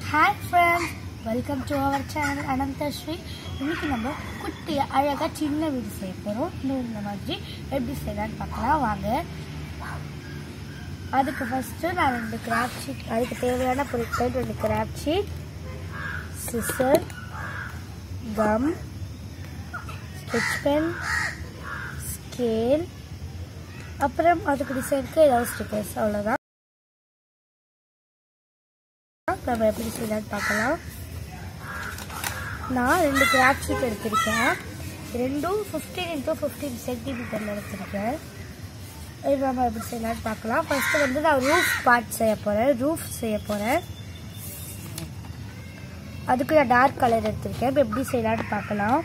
hi friends welcome to our channel Ananthasree இன்னைக்கு நம்ம குட்டி அழகாக சின்ன வீடு செய்ய போகிறோம் இன்னும் இந்த மாதிரி எப்படி செய்யலான்னு பார்க்கலாம் வாங்க அதுக்கு ஃபஸ்ட்டு நான் ரெண்டு கிராஃப்ட் ஷீட் அதுக்கு தேவையான பொருட்கள் ரெண்டு craft sheet scissor gum sketch pen scale அப்புறம் அதுக்கு டிசைனுக்கு ஏதாவது ஸ்டிக்கர்ஸ் அவ்வளோதான் நம்ம எப்படி செய்யலான்னு பார்க்கலாம் நான் ரெண்டு கிராஃப்ட் ஷீட் எடுத்திருக்கேன் ரெண்டும் ஃபிஃப்டீன் இன்ட்டு ஃபிஃப்டீன் சென்டிமீட்டரில் எடுத்திருக்கேன் இப்போ நம்ம எப்படி செய்யலான்னு பார்க்கலாம் ஃபஸ்ட்டு வந்து நான் ரூஃப் பார்ட் செய்ய போகிறேன் ரூஃப் செய்ய போகிறேன் அதுக்கு நான் டார்க் கலர் எடுத்திருக்கேன் இப்போ எப்படி செய்யலான்னு பார்க்கலாம்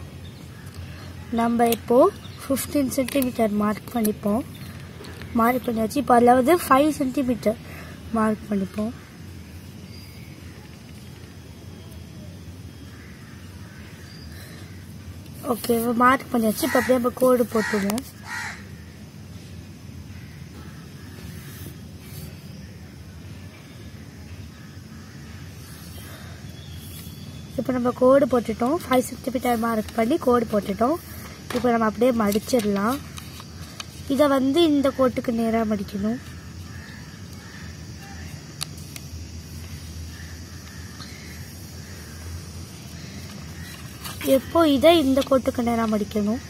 நம்ம இப்போது ஃபிஃப்டீன் சென்டிமீட்டர் மார்க் பண்ணிப்போம் மார்க் பண்ணியாச்சு இப்போ அதில் வந்து ஃபைவ் சென்டிமீட்டர் மார்க் பண்ணிப்போம் ஓகே மார்க் பண்ணியாச்சு இப்போ அப்படியே நம்ம கோடு போட்டுருவோம் இப்போ நம்ம கோடு போட்டுட்டோம் ஃபைவ் சென்டிமீட்டர் மார்க் பண்ணி கோடு போட்டுட்டோம் இப்போ நம்ம அப்படியே மடிச்சிடலாம் இதை வந்து இந்த கோட்டுக்கு நேராக மடிக்கணும் எப்போ இதை இந்த கோட்டுக்கு நேராக மடிக்கணும்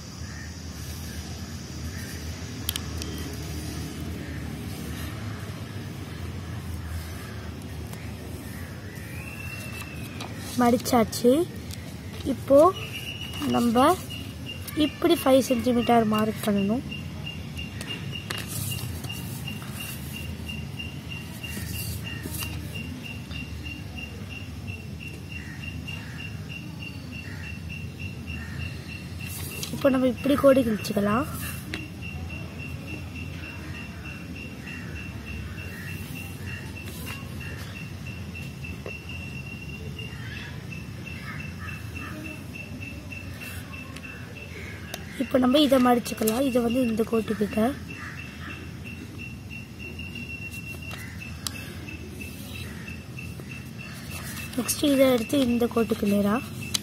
மடிச்சாச்சு இப்போ நம்ம இப்படி ஃபைவ் சென்டிமீட்டர் மார்க் பண்ணணும் இப்போ நம்ம இப்படி கோடி கிழிச்சுக்கலாம் இப்போ நம்ம இதை மடிச்சுக்கலாம் இதை வந்து இந்த கோட்டுக்கிட்ட நெக்ஸ்ட் இதை எடுத்து இந்த கோட்டுக்கு நேராக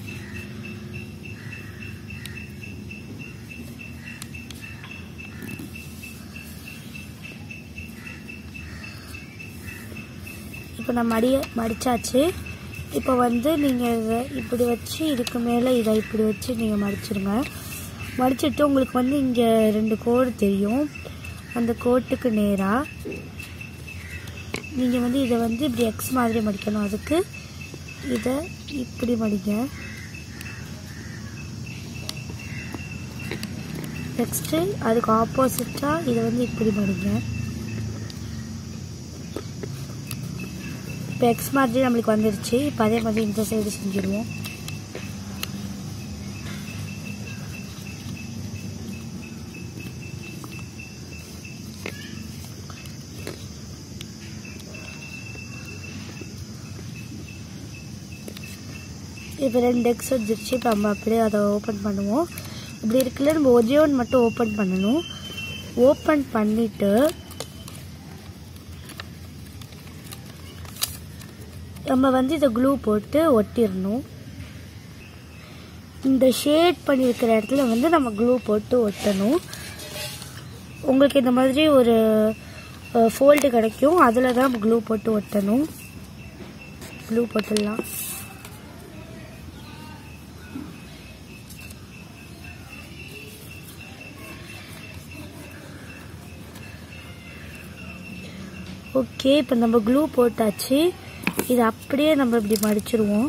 இப்போ நான் மடிய மடித்தாச்சு இப்போ வந்து நீங்கள் இதை இப்படி வச்சு இதுக்கு மேலே இதை இப்படி வச்சு நீங்கள் மடிச்சிருங்க மடிச்சிட்டு உங்களுக்கு வந்து இங்கே ரெண்டு கோடு தெரியும் அந்த கோட்டுக்கு நேராக நீங்கள் வந்து இதை வந்து இப்படி எக்ஸ் மாதிரி மடிக்கணும் அதுக்கு இதை இப்படி மடிங்க நெக்ஸ்ட்டு அதுக்கு ஆப்போசிட்டாக இதை வந்து இப்படி மடிங்க இப்போ எக்ஸ் மாதிரி நம்மளுக்கு வந்துருச்சு இப்போ அதே மாதிரி இந்த சைடு செஞ்சுருவோம் இப்போ ரெண்டு எக்ஸ் வந்துருச்சு இப்போ நம்ம அப்படியே அதை ஓப்பன் பண்ணுவோம் இப்படி இருக்குல்ல நம்ம ஒரே ஒன்று மட்டும் ஓப்பன் பண்ணணும் ஓப்பன் பண்ணிவிட்டு நம்ம வந்து இதை க்ளூ போட்டு ஒட்டிடணும் இந்த ஷேட் பண்ணியிருக்கிற இடத்துல வந்து நம்ம க்ளூ போட்டு ஒட்டணும் உங்களுக்கு இந்த மாதிரி ஒரு ஃபோல்டு கிடைக்கும் அதில் தான் க்ளூ போட்டு ஒட்டணும் க்ளூ போட்டுடலாம் ஓகே இப்போ நம்ம க்ளூ போட்டாச்சு இது அப்படியே நம்ம இப்படி மடிச்சிருவோம்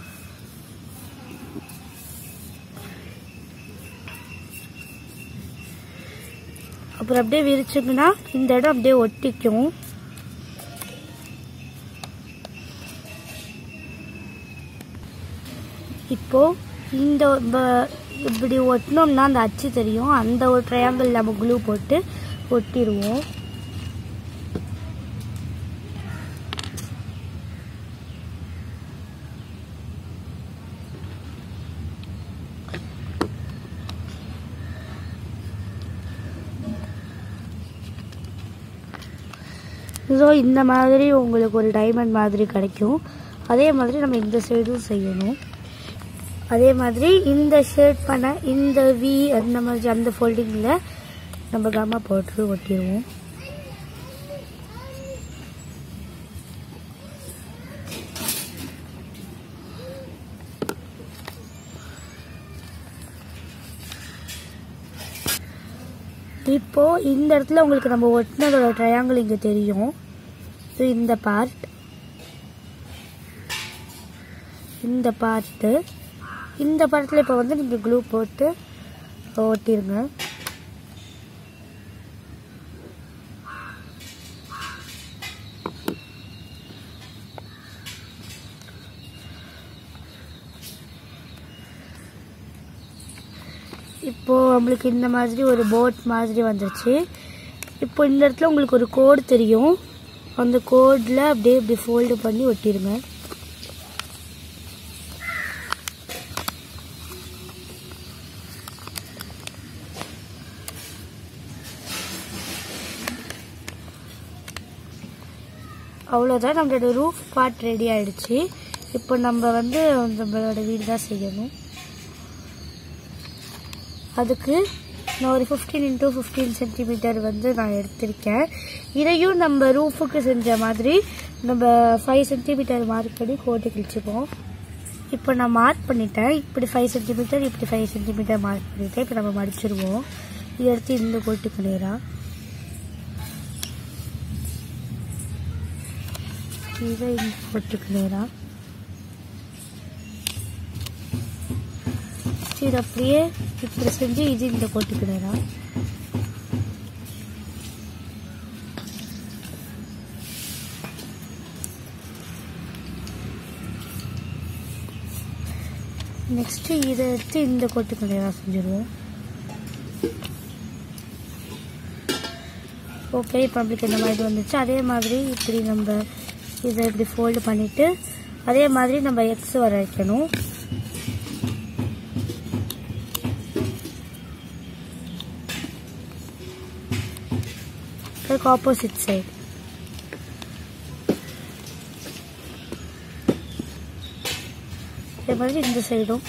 அப்புறம் அப்படியே விரிச்சிங்கன்னா இந்த இடம் அப்படியே ஒட்டிக்கும் இப்போ இந்த இப்படி ஒட்டினோம்னா அந்த அச்சு தெரியும் அந்த ஒரு ட்ரையாங்கிள் நம்ம க்ளூ போட்டு ஒட்டிடுவோம் ஸோ இந்த மாதிரி உங்களுக்கு ஒரு டைமண்ட் மாதிரி கிடைக்கும் அதே மாதிரி நம்ம இந்த சைடும் செய்யணும் அதே மாதிரி இந்த ஷேட் பண்ண இந்த வி அந்த மாதிரி அந்த ஃபோல்டிங்கில் நம்ம கம்மா போட்டு ஒட்டிடுவோம் இப்போ இந்த இடத்துல உங்களுக்கு நம்ம ஒட்டினதோட ட்ரையாங்கிள் இங்கே தெரியும் ஸோ இந்த பார்ட் இந்த பார்ட்டு இந்த படத்தில் இப்போ வந்து நீங்கள் க்ளூ போட்டு ஒட்டிருங்க இப்போ நம்மளுக்கு இந்த மாதிரி ஒரு போட் மாதிரி வந்துருச்சு இப்போ இந்த இடத்துல உங்களுக்கு ஒரு கோடு தெரியும் அந்த கோடில் அப்படியே இப்படி ஃபோல்டு பண்ணி ஒட்டிடுங்க அவ்வளோதான் நம்மளோட ரூஃப் பார்ட் ரெடி ஆயிடுச்சு இப்போ நம்ம வந்து நம்மளோட வீடு தான் செய்யணும் அதுக்கு நான் ஒரு ஃபிஃப்டீன் இன்டூ ஃபிஃப்டீன் சென்டிமீட்டர் வந்து நான் எடுத்திருக்கேன் இதையும் நம்ம ரூஃபுக்கு செஞ்ச மாதிரி நம்ம ஃபைவ் சென்டிமீட்டர் மார்க் பண்ணி கோட்டை கிழிச்சுப்போம் இப்போ நான் மார்க் பண்ணிட்டேன் இப்படி ஃபைவ் சென்டிமீட்டர் இப்படி ஃபைவ் சென்டிமீட்டர் மார்க் பண்ணிட்டேன் இப்போ நம்ம மடிச்சிருவோம் இதை எடுத்து இந்த கோட்டுக்கு நேராக இதை இந்த கோட்டுக்கு நேராக இது அப்படியே இப்படி செஞ்சு இது இந்த கோட்டுக்கு நேராக நெக்ஸ்ட் இதை எடுத்து இந்த கோட்டுக்கு நேராக செஞ்சுருவோம் ஓகே இப்போ நம்மளுக்கு இந்த மாதிரி வந்துச்சு அதே மாதிரி இப்படி நம்ம இதை இப்படி ஃபோல்டு பண்ணிவிட்டு அதே மாதிரி நம்ம எக்ஸ் வர வைக்கணும் அதுக்கு ஆப்போசிட் சைடு அதே மாதிரி இந்த சைடும்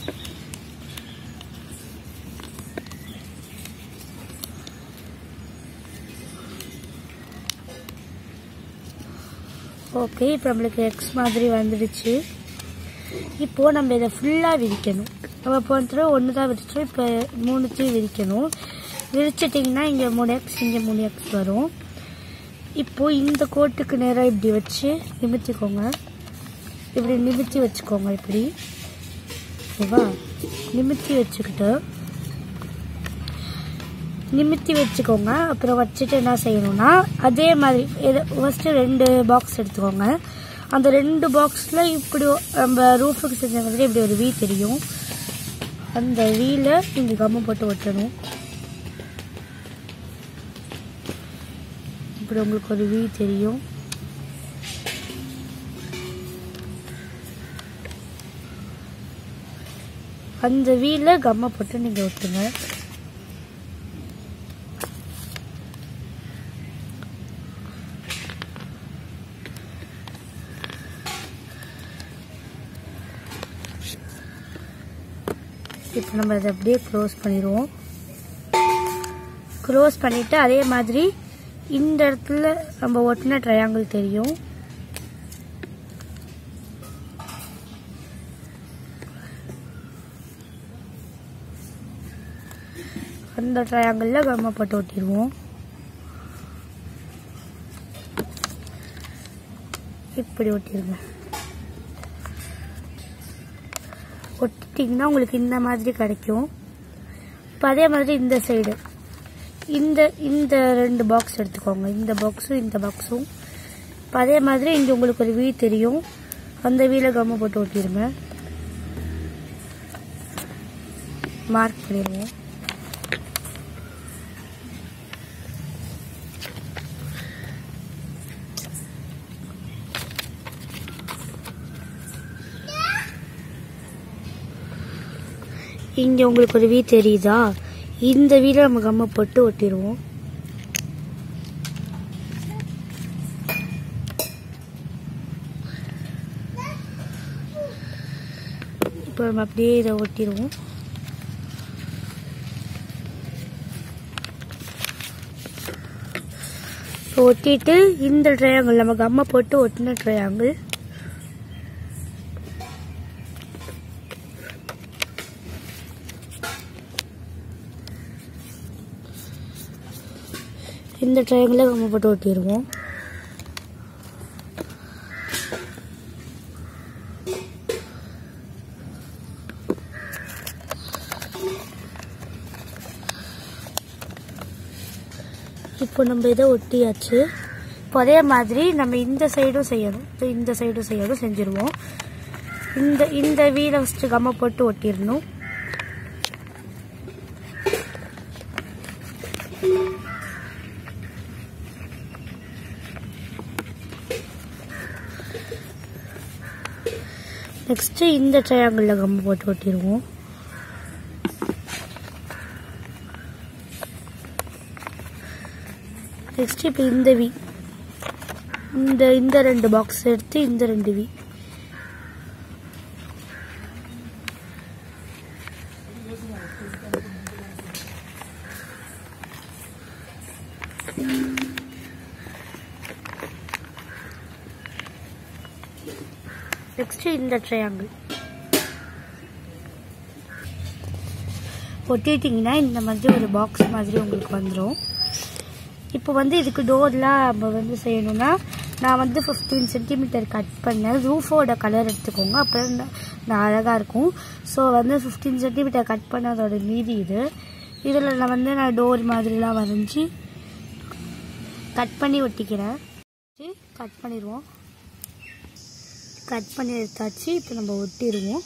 ஓகே இப்போ நம்மளுக்கு எக்ஸ் மாதிரி வந்துடுச்சு இப்போது நம்ம இதை ஃபுல்லாக விரிக்கணும் நம்ம போன தடவை ஒன்று தான் விரிச்சோம் இப்போ மூணுத்தையும் விரிக்கணும் விரிச்சிட்டிங்கன்னா இங்கே மூணு எக்ஸ் இங்கே மூணு எக்ஸ் வரும் இப்போது இந்த கோட்டுக்கு நேராக இப்படி வச்சு நிமித்திக்கோங்க இப்படி நிமித்தி வச்சுக்கோங்க இப்படி ஓகேவா நிமித்தி வச்சுக்கிட்டு நிமித்தி வச்சுக்கோங்க அப்புறம் வச்சுட்டு என்ன செய்யணும்னா அதே மாதிரி ஃபஸ்ட்டு ரெண்டு பாக்ஸ் எடுத்துக்கோங்க அந்த ரெண்டு பாக்ஸில் இப்படி நம்ம ரூஃபுக்கு செஞ்ச மாதிரி இப்படி ஒரு வீ தெரியும் அந்த வீல நீங்கள் கம்மு போட்டு ஒட்டணும் இப்படி உங்களுக்கு ஒரு வீ தெரியும் அந்த வீல கம்மை போட்டு நீங்கள் ஒட்டுங்க இப்போ நம்ம அதை அப்படியே க்ளோஸ் பண்ணிடுவோம் க்ளோஸ் பண்ணிவிட்டு அதே மாதிரி இந்த இடத்துல நம்ம ஒட்டின ட்ரையாங்கிள் தெரியும் அந்த ட்ரையாங்கிளில் கம்மா போட்டு ஒட்டிடுவோம் இப்படி ஒட்டிடுங்க ஒட்டிட்டிங்கன்னா உங்களுக்கு இந்த மாதிரி கிடைக்கும் இப்போ அதே மாதிரி இந்த சைடு இந்த இந்த ரெண்டு பாக்ஸ் எடுத்துக்கோங்க இந்த பாக்ஸும் இந்த பாக்ஸும் இப்போ அதே மாதிரி இங்கே உங்களுக்கு ஒரு வீ தெரியும் அந்த வீல கம்மு போட்டு ஒட்டிடுங்க மார்க் பண்ணிடுவோம் இங்கே உங்களுக்கு ஒரு வீ தெரியுதா இந்த வீல நம்ம கம்மை போட்டு ஒட்டிடுவோம் இப்போ நம்ம அப்படியே இதை ஒட்டிடுவோம் இப்போ ஒட்டிட்டு இந்த ட்ரையாங்கிள் நம்ம கம்மை போட்டு ஒட்டின ட்ரையாங்கிள் இந்த ட்ரையாங்கிளை கம்மை போட்டு ஒட்டிடுவோம் இப்போ நம்ம இதை ஒட்டியாச்சு இப்போ அதே மாதிரி நம்ம இந்த சைடும் செய்யணும் இப்போ இந்த சைடும் செய்யணும் செஞ்சுருவோம் இந்த இந்த வீலை ஃபஸ்ட்டு கம்மை போட்டு ஒட்டிடணும் நெக்ஸ்ட்டு இந்த ட்ரையாங்கிளில் கம்மு போட்டு ஒட்டிடுவோம் நெக்ஸ்ட் இப்போ இந்த வி இந்த இந்த ரெண்டு பாக்ஸ் எடுத்து இந்த ரெண்டு வி நெக்ஸ்ட் இந்த ட்ரையாங்கிள் ஒட்டிட்டிங்கன்னா இந்த மாதிரி ஒரு பாக்ஸ் மாதிரி உங்களுக்கு வந்துடும் இப்போ வந்து இதுக்கு டோர்லாம் நம்ம வந்து செய்யணும்னா நான் வந்து ஃபிஃப்டீன் சென்டிமீட்டர் கட் பண்ணேன் ரூஃபோட கலர் எடுத்துக்கோங்க அப்போ நான் அழகாக இருக்கும் ஸோ வந்து ஃபிஃப்டீன் சென்டிமீட்டர் கட் பண்ணதோட மீதி இது இதில் நான் வந்து நான் டோர் மாதிரிலாம் வரைஞ்சி கட் பண்ணி ஒட்டிக்கிறேன் கட் பண்ணிடுவோம் கட் பண்ணி எடுத்தாச்சு இப்போ நம்ம ஒட்டிடுவோம்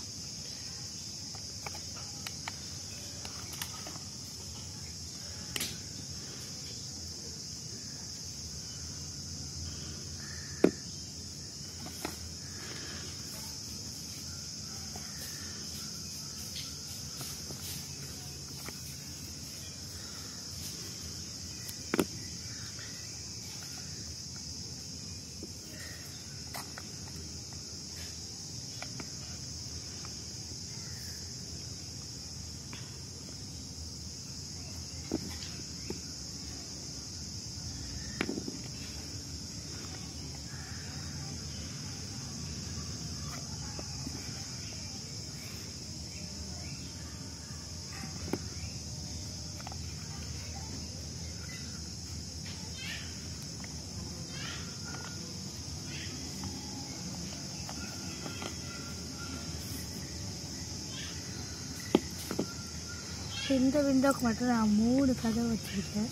இந்த விண்டோக்கு மட்டும் நான் மூணு கதவு வச்சுருக்கேன்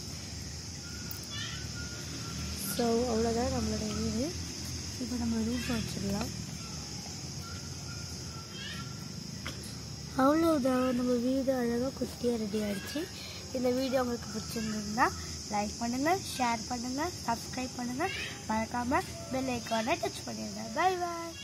ஸோ அவ்வளோதான் நம்மளோட வீடு இப்போ நம்ம ரூஃப் வச்சிடலாம் அவ்வளோதான் நம்ம வீடு அழகாக குட்டியாக ரெடி ஆயிடுச்சு இந்த வீடியோ உங்களுக்கு பிடிச்சிருந்ததுன்னா லைக் பண்ணுங்கள் ஷேர் பண்ணுங்கள் சப்ஸ்கிரைப் பண்ணுங்கள் மறக்காமல் பெல் ஐக்கானை டச் பண்ணிடுங்க பை பாய்